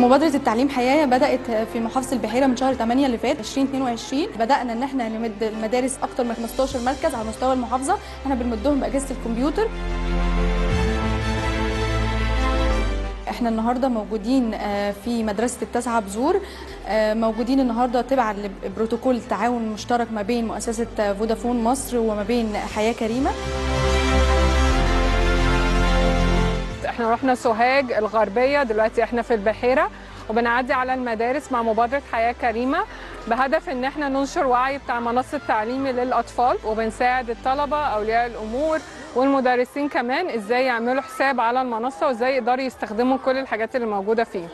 مبادرة التعليم حياة بدأت في محافظة البحيرة من شهر 8 اللي فات 2022 بدأنا ان احنا نمد المدارس اكتر من 15 مركز على مستوى المحافظة احنا بنمدهم بأجهزة الكمبيوتر احنا النهارده موجودين آه، في مدرسه التاسعه بزور آه، موجودين النهارده تبعا لبروتوكول تعاون مشترك ما بين مؤسسه آه، فودافون مصر وما بين حياه كريمه احنا رحنا سوهاج الغربية دلوقتي احنا في البحيرة وبنعدي على المدارس مع مبادرة حياة كريمة بهدف ان احنا ننشر وعي بتاع منصة تعليمي للأطفال وبنساعد الطلبة أولياء الأمور والمدرسين كمان ازاي يعملوا حساب على المنصة وازاي يقدروا يستخدموا كل الحاجات اللي موجودة فيه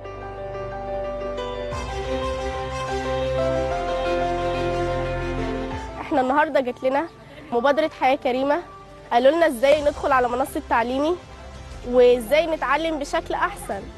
احنا النهارده جات لنا مبادره حياه كريمه قالوا لنا ازاي ندخل على منصه تعليمي وازاي نتعلم بشكل احسن